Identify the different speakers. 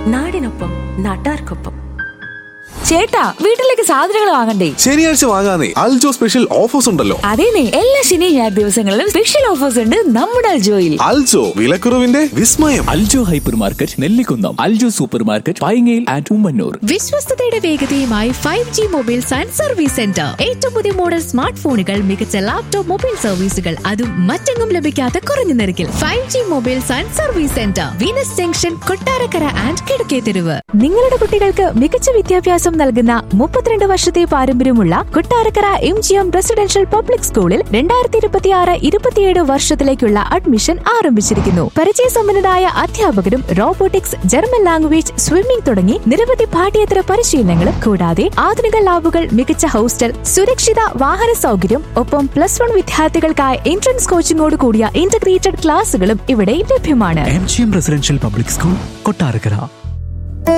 Speaker 1: നാടിനൊപ്പം നാട്ടാർക്കൊപ്പം
Speaker 2: ചേട്ടാ വീട്ടിലേക്ക് സാധനങ്ങൾ വാങ്ങണ്ടേ
Speaker 3: ശനിയാഴ്ച വാങ്ങാനേ അൽജോ സ്പെഷ്യൽ ഓഫേഴ്സ് ഉണ്ടല്ലോ
Speaker 2: അതേനെ എല്ലാ ശനി ഞായർ ദിവസങ്ങളിലും സ്പെഷ്യൽ ഓഫേഴ്സ് ഉണ്ട് നമ്മുടെ അൽജോയിൽ
Speaker 3: അൽജോ വിലക്കുറവിന്റെ വിസ്മയം
Speaker 4: Aljo hypermarket Nellikkunnam Aljo supermarket പൈങ്ങയിൽ ആൻഡ് ഉമ്മന്നൂർ
Speaker 5: വിശ്വസ്തയുടെ വേഗതയുമായി five G mobiles and service centre ഏറ്റവും പുതിയ മോഡൽ സ്മാർട്ട് ഫോണുകൾ മികച്ച ലാപ്ടോപ്പ് മൊബൈൽ സർവീസുകൾ അതും മറ്റെങ്ങും ലഭിക്കാത്ത കുറഞ്ഞ നിരക്കിൽ five G mobiles and service centre Venus junction Kottarakkara and Kizhakke Theruvu
Speaker 2: നിങ്ങളുടെ കുട്ടികൾക്ക് മികച്ച വിദ്യാഭ്യാസം നൽകുന്ന മുപ്പത്തിരണ്ട് വർഷത്തെ പാരമ്പര്യമുള്ള Kottarakkara M G M residential public സ്കൂളിൽ രണ്ടായിരത്തി ഇരുപത്തി ആറ് ഇരുപത്തിയേഴ് വർഷത്തിലേക്കുള്ള അഡ്മിഷൻ ആരംഭിച്ചിരിക്കുന്നു പരിചയസമ്പന്നരായ അധ്യാപകരും റോബോട്ടിക്സ് ജർമ്മൻ ലാംഗ്വേജ് സ്വിമ്മിംഗ് തുടങ്ങി നിരവധി പാഠ്യേതര പരിശീലനങ്ങളും കൂടാതെ ആധുനിക ലാബുകൾ മികച്ച ഹോസ്റ്റൽ സുരക്ഷിത വാഹന സൗകര്യം ഒപ്പം പ്ലസ് വൺ വിദ്യാർത്ഥികൾക്കായി എൻട്രൻസ് കോച്ചിംഗോട് കൂടിയ ഇന്റഗ്രേറ്റഡ് ക്ലാസുകളും ഇവിടെ ലഭ്യമാണ്
Speaker 4: M G M residential public school Kottarakkara